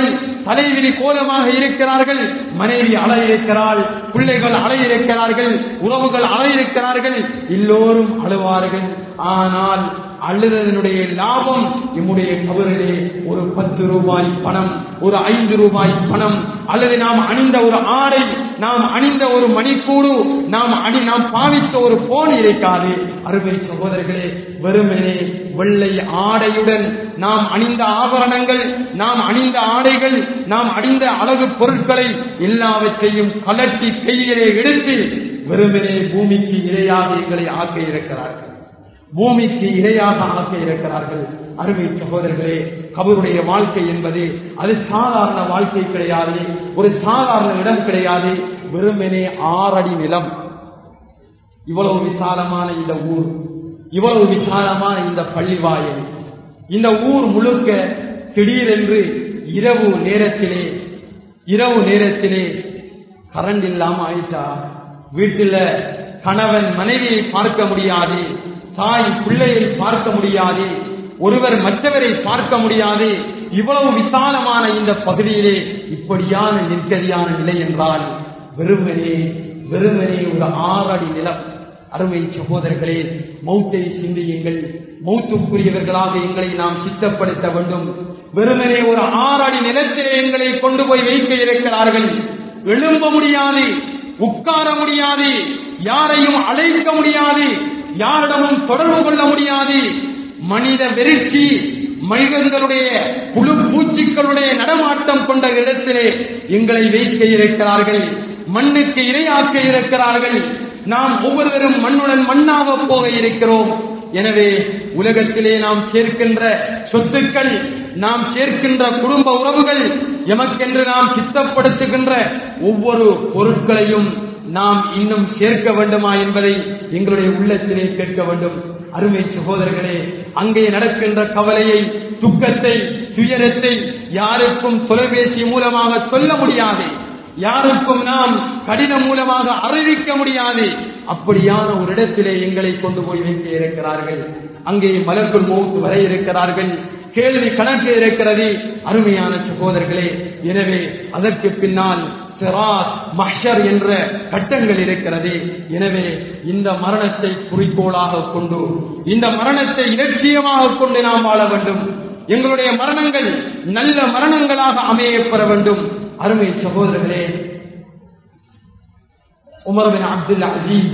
Speaker 1: தலைவிரி கோலமாக இருக்கிறார்கள் மனைவி அழ இருக்கிறாள் பிள்ளைகள் அழ இருக்கிறார்கள் உறவுகள் அழ இருக்கிறார்கள் எல்லோரும் அழுவார்கள் ஆனால் அழுதனுடைய லாபம் நம்முடைய கபரிலே ஒரு பத்து ரூபாய் பணம் ஒரு ஐந்து ரூபாய் பணம் அல்லது நாம் அணிந்த ஒரு ஆடை நாம் அணிந்த ஒரு மணிக்கூடு நாம் அணி நாம் பாவித்த ஒரு போன் இருக்காது அருமை சகோதரர்களே வெறுமனே வெள்ளை ஆடையுடன் நாம் அணிந்த ஆபரணங்கள் நாம் அணிந்த ஆடைகள் நாம் அணிந்த அழகு பொருட்களை எல்லாவற்றையும் கலட்டி கையிலே எடுத்து வெறுமனே பூமிக்கு இரையாக எங்களை ஆக்க இருக்கிறார்கள் பூமிக்கு இரையாக ஆக்க இருக்கிறார்கள் அருமை சகோதரர்களே கபருடைய வாழ்க்கை என்பது அது சாதாரண வாழ்க்கை கிடையாது ஒரு சாதாரண இடம் கிடையாது வெறுமனே ஆறடி நிலம் இவ்வளவு விசாலமான இந்த ஊர் இவ்வளவு விசாலமான இந்த பள்ளிவாயல் இந்த ஊர் முழுக்க திடீரென்று இரவு நேரத்திலே இரவு நேரத்திலே கரண்ட் இல்லாம ஆயிட்டா வீட்டுல கணவன் மனைவியை பார்க்க முடியாது தாய் பிள்ளையை பார்க்க முடியாது ஒருவர் மற்றவரை பார்க்க முடியாது இவ்வளவு விசாலமான இந்த பகுதியிலே இப்படியான நெருக்கடியான நிலை என்றால் வெறுமனே வெறுமனே ஒரு ஆறடி நிலம் அருமை சகோதரர்களே மௌத்தை சிந்தியுங்கள் மௌத்துக்குரியவர்களாக எங்களை நாம் சித்தப்படுத்த வேண்டும் வெறுமனே ஒரு ஆறடி நிலத்திலே எங்களை கொண்டு போய் வைக்க இருக்கிறார்கள் எழும்ப முடியாது உட்கார முடியாது யாரையும் அழைக்க முடியாது யாரிடமும் தொடர்பு கொள்ள முடியாது மனித வெறிச்சி மனிதர்களுடைய புழு பூச்சிகளுடைய நடமாட்டம் கொண்ட இடத்திலே எங்களை வைக்க இருக்கிறார்கள் மண்ணுக்கு இரையாக்க இருக்கிறார்கள் நாம் ஒவ்வொருவரும் மண்ணுடன் மண்ணாக போக இருக்கிறோம் எனவே உலகத்திலே நாம் சேர்க்கின்ற சொத்துக்கள் நாம் சேர்க்கின்ற குடும்ப உறவுகள் எமக்கென்று நாம் சித்தப்படுத்துகின்ற ஒவ்வொரு பொருட்களையும் நாம் இன்னும் சேர்க்க வேண்டுமா என்பதை எங்களுடைய உள்ளத்திலே கேட்க வேண்டும் அருமை சகோதரர்களே அங்கே நடக்கின்ற கவலையை துக்கத்தை துயரத்தை யாருக்கும் தொலைபேசி மூலமாக சொல்ல முடியாது யாருக்கும் நாம் கடிதம் மூலமாக அறிவிக்க முடியாது அப்படியான ஒரு இடத்திலே எங்களை கொண்டு போய் வைக்க இருக்கிறார்கள் அங்கே மலக்குள் மௌத்து வர இருக்கிறார்கள் கேள்வி கணக்கு இருக்கிறது அருமையான சகோதரர்களே எனவே அதற்கு பின்னால் சிராத் மஹ்ஷர் என்ற கட்டங்கள் இருக்கிறது எனவே இந்த மரணத்தை குறிக்கோளாக கொண்டு இந்த மரணத்தை இலட்சியமாக கொண்டு நாம் வாழ வேண்டும் எங்களுடைய மரணங்கள் நல்ல மரணங்களாக அமையப்பெற வேண்டும் அருமை சகோதரர்களே உமர்பின் அப்துல் அஜீஸ்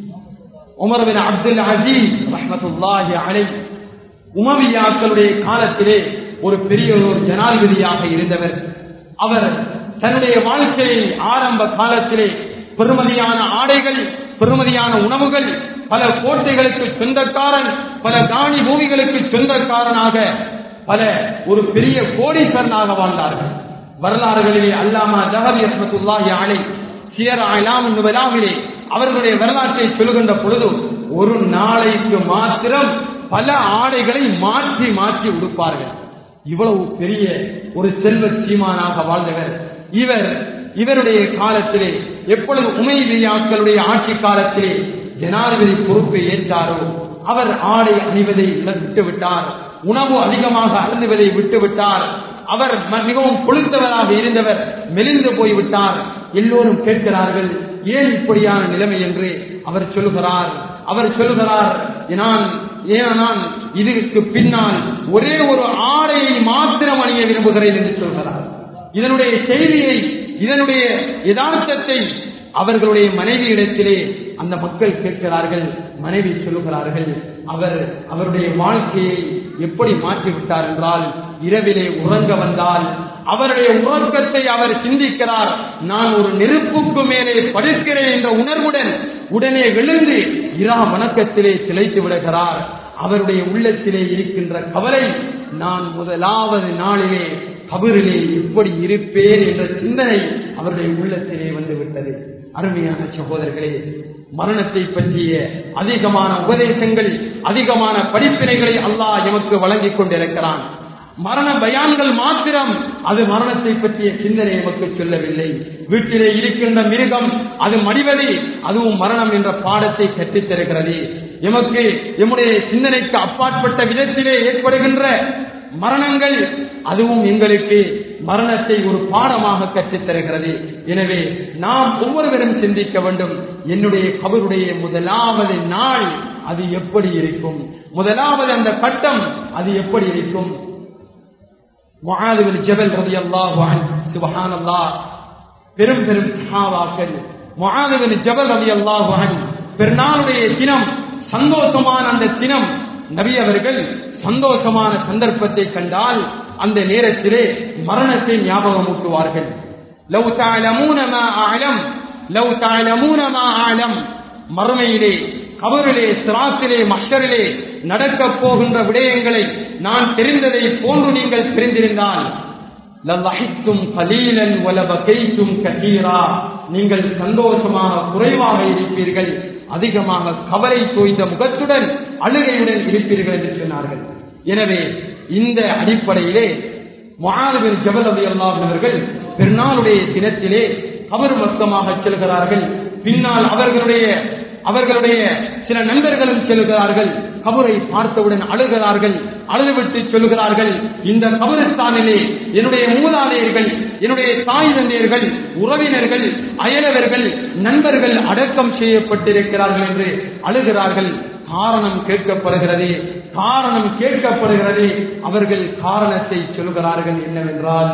Speaker 1: உமர்பின் அப்துல் அஜீஸ் ரஹமத்துல்லாஹி அலை உமவியாக்களுடைய காலத்திலே ஒரு பெரிய ஒரு ஜனாதிபதியாக இருந்தவர் அவர் தன்னுடைய வாழ்க்கையை ஆரம்ப காலத்திலே பெருமதியான ஆடைகள் பெருமதியான உணவுகள் பல கோட்டைகளுக்கு சொந்தக்காரன் பல தானி பூமிகளுக்கு சொந்தக்காரனாக பல ஒரு பெரிய கோடீஸ்வரனாக வாழ்ந்தார்கள் வரலாறுகளிலே அல்லாமா ஜஹபி அஹமத்துல்லாஹி அலை சியர் அலாம் நுபலாவிலே அவர்களுடைய வரலாற்றை சொல்லுகின்ற பொழுது ஒரு நாளைக்கு மாத்திரம் பல ஆடைகளை மாற்றி மாற்றி உடுப்பார்கள் இவ்வளவு பெரிய ஒரு செல்வ சீமானாக வாழ்ந்தவர் இவர் இவருடைய காலத்திலே எப்பொழுது உமைவியாக்களுடைய ஆட்சி காலத்திலே ஜனாதிபதி பொறுப்பை ஏற்றாரோ அவர் ஆடை அணிவதை விட்டு விட்டார் உணவு அதிகமாக அருந்துவதை விட்டு விட்டார் அவர் மிகவும் கொளுத்தவராக இருந்தவர் மெலிந்து போய்விட்டார் எல்லோரும் கேட்கிறார்கள் ஏன் இப்படியான நிலைமை என்று அவர் சொல்லுகிறார் அவர் சொல்லுகிறார் நான் ஏன் நான் இதற்கு பின்னால் ஒரே ஒரு ஆடையை மாத்திரம் அணிய விரும்புகிறேன் என்று சொல்கிறார் இதனுடைய செய்தியை இதனுடைய யதார்த்தத்தை அவர்களுடைய மனைவி இடத்திலே அந்த மக்கள் கேட்கிறார்கள் மனைவி சொல்லுகிறார்கள் அவர் அவருடைய வாழ்க்கையை எப்படி மாற்றிவிட்டார் என்றால் இரவிலே உறங்க வந்தால் அவருடைய உறக்கத்தை அவர் சிந்திக்கிறார் நான் ஒரு நெருப்புக்கு மேலே படுக்கிறேன் என்ற உணர்வுடன் உடனே விழுந்து இரா வணக்கத்திலே திளைத்து விடுகிறார் அவருடைய உள்ளத்திலே இருக்கின்ற கவலை நான் முதலாவது நாளிலே கபரிலே எப்படி இருப்பேன் என்ற சிந்தனை அவருடைய உள்ளத்திலே வந்து விட்டது அருமையான சகோதரர்களே மரணத்தை பற்றிய அதிகமான உபதேசங்கள் அதிகமான படிப்பினைகளை அல்லாஹ் எமக்கு வழங்கிக் கொண்டிருக்கிறான் மரண பயான்கள் மாத்திரம் அது மரணத்தை பற்றிய சிந்தனை எமக்கு சொல்லவில்லை வீட்டிலே இருக்கின்ற மிருகம் அது மடிவது அதுவும் மரணம் என்ற பாடத்தை கற்றுத் தருகிறது எமக்கு எம்முடைய சிந்தனைக்கு அப்பாற்பட்ட விதத்திலே ஏற்படுகின்ற மரணங்கள் அதுவும் எங்களுக்கு மரணத்தை ஒரு பாடமாக கற்றுத் தருகிறது எனவே நாம் ஒவ்வொருவரும் சிந்திக்க வேண்டும் என்னுடைய கபருடைய முதலாவது நாள் அது எப்படி இருக்கும் முதலாவது அந்த கட்டம் அது எப்படி இருக்கும் முஆதுபின் ஜபல் ரலியல்லாஹு அன்ஹு சுப்ஹானல்லாஹ் பெரும் பெரும் சஹாபாக்கள் முஆதுபின் ஜபல் ரலியல்லாஹு அன்ஹு பெருநாளுடைய தினம் சந்தோஷமான அந்த தினம் நபி அவர்கள் சந்தோஷமான சந்தர்ப்பத்தை கண்டால் அந்த நேரத்திலே மரணத்தை ஞாபகமூட்டுவார்கள் லவ் தஅலமூன மா அஅலம் லவ் தஅலமூன மா அஅலம் மறுமையிலே கபரிலே சிராத்திலே மஷரிலே நடக்கப் போகின்ற விடயங்களை நான் தெரிந்ததை போன்று நீங்கள் தெரிந்திருந்தால் லல்லஹித்தும் கலீலன் வலபகைத்தும் கதீரா நீங்கள் சந்தோஷமாக குறைவாக இருப்பீர்கள் அதிகமாக கவலை தோய்ந்த முகத்துடன் அழுகையுடன் இருப்பீர்கள் என்று சொன்னார்கள் எனவே இந்த அடிப்படையிலே முஆதுபின் ஜபல் அலி அவர்கள் பெருநாளுடைய தினத்திலே கபர் மொத்தமாக செல்கிறார்கள் பின்னால் அவர்களுடைய அவர்களுடைய சில நண்பர்களும் செல்கிறார்கள் கபரை பார்த்தவுடன் அழுகிறார்கள் அழுதுவிட்டு சொல்லுகிறார்கள் இந்த கபரஸ்தானிலே என்னுடைய மூதாதையர்கள் என்னுடைய தாய் தந்தையர்கள் உறவினர்கள் அயலவர்கள் நண்பர்கள் அடக்கம் செய்யப்பட்டிருக்கிறார்கள் என்று அழுகிறார்கள் காரணம் கேட்கப்படுகிறது காரணம் கேட்கப்படுகிறது அவர்கள் காரணத்தை சொல்கிறார்கள் என்னவென்றால்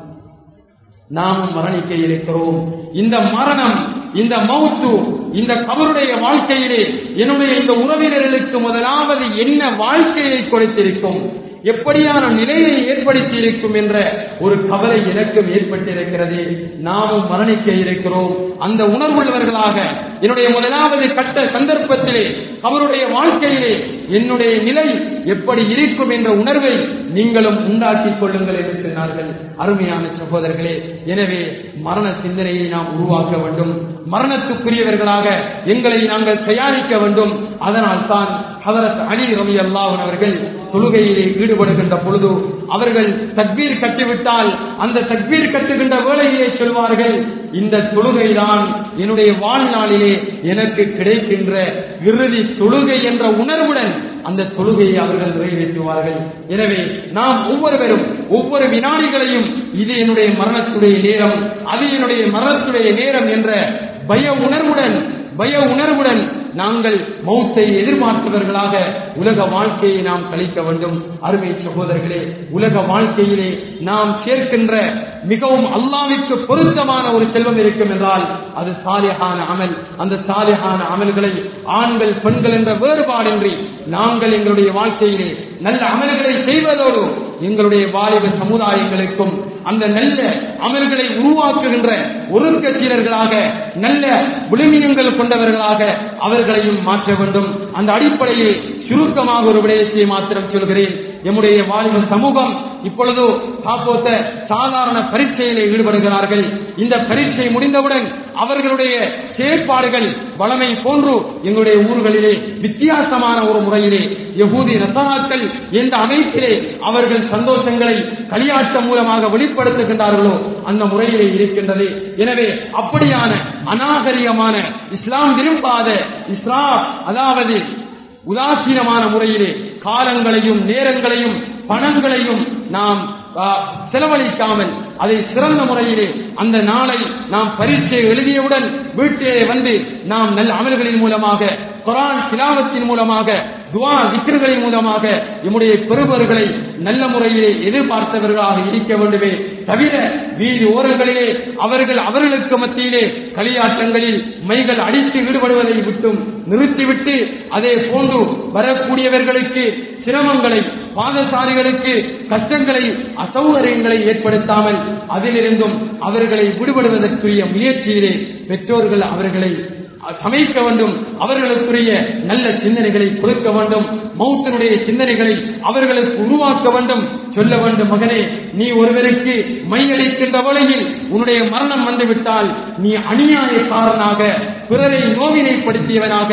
Speaker 1: நாமும் மரணிக்க இருக்கிறோம் இந்த மரணம் இந்த மௌத்து இந்த கபருடைய வாழ்க்கையிலே என்னுடைய இந்த உறவினர்களுக்கு முதலாவது என்ன வாழ்க்கையை கொடுத்திருக்கும் எப்படியான நிலையை ஏற்படுத்தி இருக்கும் என்ற ஒரு கவலை எனக்கும் ஏற்பட்டிருக்கிறது நாமும் மரணிக்க இருக்கிறோம் அந்த உணர்வுள்ளவர்களாக என்னுடைய முதலாவது கட்ட சந்தர்ப்பத்திலே அவருடைய வாழ்க்கையிலே என்னுடைய நிலை எப்படி இருக்கும் என்ற உணர்வை நீங்களும் உண்டாக்கிக் கொள்ளுங்கள் என்று சொன்னார்கள் அருமையான சகோதரர்களே எனவே மரண சிந்தனையை நாம் உருவாக்க வேண்டும் மரணத்துக்குரியவர்களாக எங்களை நாங்கள் தயாரிக்க வேண்டும் அதனால் தான் ஹதரத் அலி ரவி அல்லாஹன் அவர்கள் தொழுகையிலே ஈடுபடுகின்ற பொழுது அவர்கள் தக்பீர் கட்டிவிட்டால் அந்த தக்பீர் கட்டுகின்ற வேளையிலே சொல்வார்கள் இந்த தொழுகைதான் என்னுடைய வாழ்நாளிலே எனக்கு கிடைக்கின்ற இறுதி தொழுகை என்ற உணர்வுடன் அந்த தொழுகையை அவர்கள் நிறைவேற்றுவார்கள் எனவே நாம் ஒவ்வொருவரும் ஒவ்வொரு வினாடிகளையும் இது என்னுடைய மரணத்துடைய நேரம் அது என்னுடைய மரணத்துடைய நேரம் என்ற பய உணர்வுடன் பய உணர்வுடன் நாங்கள் மௌத்தை எதிர்பார்ப்பவர்களாக உலக வாழ்க்கையை நாம் கழிக்க வேண்டும் அருமை சகோதரர்களே உலக வாழ்க்கையிலே நாம் சேர்க்கின்ற மிகவும் அல்லாவிற்கு பொருத்தமான ஒரு செல்வம் இருக்கும் என்றால் அது சாலிஹான அமல் அந்த சாலிஹான அமல்களை ஆண்கள் பெண்கள் என்ற வேறுபாடின்றி நாங்கள் எங்களுடைய வாழ்க்கையிலே நல்ல அமல்களை செய்வதோடு எங்களுடைய வாலிப சமுதாயங்களுக்கும் அந்த நல்ல அமல்களை உருவாக்குகின்ற ஒருங்கட்சியர்களாக நல்ல விழுமியங்கள் கொண்டவர்களாக அவர்களையும் மாற்ற வேண்டும் அந்த அடிப்படையில் சுருக்கமாக ஒரு விடயத்தை மாத்திரம் சொல்கிறேன் எம்முடைய வாலிப சமூகம் இப்பொழுது காப்போத்த சாதாரண பரீட்சையிலே ஈடுபடுகிறார்கள் இந்த பரீட்சை முடிந்தவுடன் அவர்களுடைய செயற்பாடுகள் வளமை போன்று எங்களுடைய ஊர்களிலே வித்தியாசமான ஒரு முறையிலே யகூதி ரசனாக்கள் எந்த அமைப்பிலே அவர்கள் சந்தோஷங்களை களியாட்டம் மூலமாக வெளிப்படுத்துகின்றார்களோ அந்த முறையிலே இருக்கின்றது எனவே அப்படியான அநாகரிகமான இஸ்லாம் விரும்பாத இஸ்லாம் அதாவது உதாசீனமான முறையிலே காலங்களையும் நேரங்களையும் பணங்களையும் நாம் ஆ, செலவழிக்காமல் அதை சிறந்த முறையிலே அந்த நாளை நாம் பரீட்சை எழுதியவுடன் வீட்டிலே வந்து நாம் நல்ல அமல்களின் மூலமாக குரான் சிலாவத்தின் மூலமாக துவா விக்கிர்களின் மூலமாக நம்முடைய பெறுபவர்களை நல்ல முறையிலே எதிர்பார்த்தவர்களாக இருக்க வேண்டுமே தவிர வீதி ஓரங்களிலே அவர்கள் அவர்களுக்கு மத்தியிலே களியாட்டங்களில் மைகள் அடித்து ஈடுபடுவதை விட்டும் நிறுத்திவிட்டு அதே போன்று வரக்கூடியவர்களுக்கு சிரமங்களை பாதசாரிகளுக்கு கஷ்டங்களை அசௌகரியங்களை ஏற்படுத்தாமல் அதிலிருந்தும் அவர்களை விடுபடுவதற்குரிய முயற்சியிலே பெற்றோர்கள் அவர்களை சமைக்க வேண்டும் அவர்களுக்குரிய நல்ல சிந்தனைகளை கொடுக்க வேண்டும் மௌத்தனுடைய சிந்தனைகளை அவர்களுக்கு உருவாக்க வேண்டும் சொல்ல வேண்டும் மகனே நீ ஒருவருக்கு மையளிக்கின்ற வேளையில் உன்னுடைய மரணம் வந்துவிட்டால் நீ அநியாயக்காரனாக பிறரை நோவினைப்படுத்தியவனாக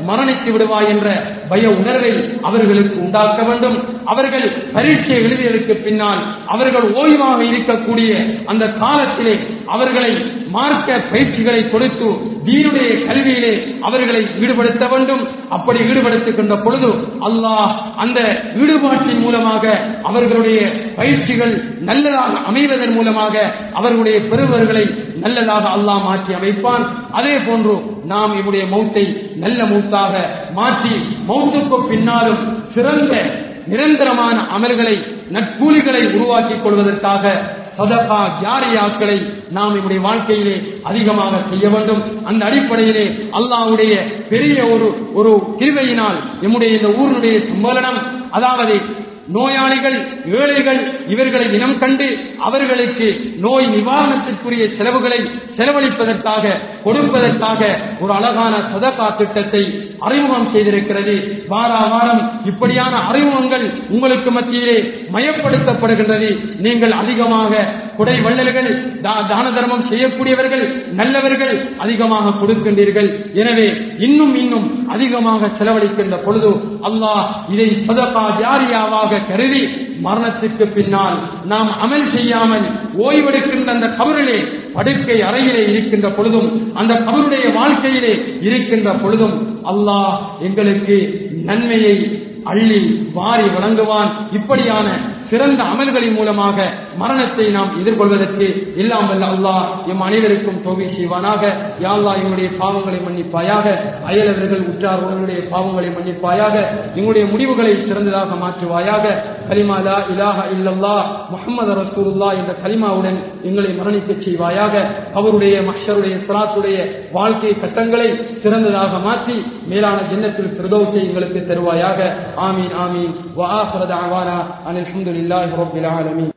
Speaker 1: மரணித்து விடுவாய் என்ற பய உணர்வை அவர்களுக்கு உண்டாக்க வேண்டும் அவர்கள் பரீட்சை எழுதியதற்கு பின்னால் அவர்கள் ஓய்வாக இருக்கக்கூடிய அந்த காலத்திலே அவர்களை மார்க்க பயிற்சிகளை கொடுத்து தீனுடைய கல்வியிலே அவர்களை ஈடுபடுத்த வேண்டும் அப்படி ஈடுபடுத்துகின்ற பொழுது அல்லாஹ் அந்த ஈடுபாட்டின் மூலமாக அவர்களுடைய பயிற்சிகள் நல்லதாக அமைவதன் மூலமாக அவர்களுடைய பெறுவர்களை நல்லதாக அல்லாஹ் மாற்றி அமைப்பான் அதே போன்று நாம் இவருடைய மௌத்தை நல்ல மௌத்தாக மாற்றி மௌத்துக்கு பின்னாலும் சிறந்த நிரந்தரமான அமல்களை நட்கூலிகளை உருவாக்கிக் கொள்வதற்காக சதகா ஜாரியாக்களை நாம் நம்முடைய வாழ்க்கையிலே அதிகமாக செய்ய வேண்டும் அந்த அடிப்படையிலே அல்லாஹ்வுடைய பெரிய ஒரு ஒரு கிருபையினால் நம்முடைய இந்த ஊரினுடைய சம்மேளனம் அதாவது நோயாளிகள் ஏழைகள் இவர்களை இனம் கண்டு அவர்களுக்கு நோய் நிவாரணத்திற்குரிய செலவுகளை செலவழிப்பதற்காக கொடுப்பதற்காக ஒரு அழகான சதகா திட்டத்தை அறிமுகம் செய்திருக்கிறது வார வாரம் இப்படியான அறிமுகங்கள் உங்களுக்கு மத்தியிலே மயப்படுத்தப்படுகின்றது நீங்கள் அதிகமாக குடை வள்ளல்கள் தா- தான தர்மம் செய்யக்கூடியவர்கள் நல்லவர்கள் அதிகமாக கொடுக்கின்றீர்கள் எனவே இன்னும் இன்னும் அதிகமாக செலவழிக்கின்ற பொழுது அல்லாஹ் இதை சதகா ஜாரியாவாக கருதி மரணத்திற்கு பின்னால் நாம் அமல் செய்யாமல் ஓய்வெடுக்கின்ற அந்த கபரிலே படுக்கை அறையிலே இருக்கின்ற பொழுதும் அந்த கபருடைய வாழ்க்கையிலே இருக்கின்ற பொழுதும் அல்லாஹ் எங்களுக்கு நன்மையை அள்ளி வாரி வழங்குவான் இப்படியான சிறந்த அமல்களின் மூலமாக மரணத்தை நாம் எதிர்கொள்வதற்கு எல்லாம் வல்ல அல்லாஹ் எம் அனைவருக்கும் தோல்வி செய்வானாக யா அல்லாஹ் எங்களுடைய பாவங்களை மன்னிப்பாயாக அயலவர்கள் உற்றார் உங்களுடைய பாவங்களை மன்னிப்பாயாக எங்களுடைய முடிவுகளை சிறந்ததாக மாற்றுவாயாக கலிமா லா இலாஹ இல்லல்லா முஹம்மது ரசூலுல்லாஹ் என்ற கலிமாவுடன் எங்களை மரணிக்கச் செய்வாயாக அவருடைய மஷருடைய சிராத்துடைய வாழ்க்கை கட்டங்களை சிறந்ததாக மாற்றி மேலான ஜன்னத்தில் பிரதோஷை எங்களுக்கு தருவாயாக ஆமீன் ஆமீன் وآخر دعوانا أن الحمد لله رب العالمين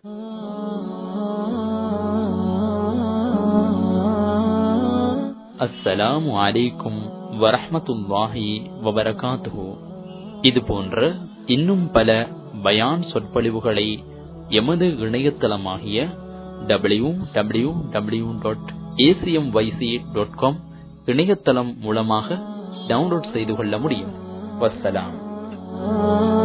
Speaker 2: அஸ்ஸலாமு அலைக்கும் வரஹ்மத்துல்லாஹி வபரகாத்துஹு இது போன்ற இன்னும் பல பயான் சொற்பொழிவுகளை எமது இணையதளமாகிய W W W dot ACM YC dot com இணையதளம் மூலமாக டவுன்லோட் செய்து கொள்ள முடியும் வஸ்ஸலாம்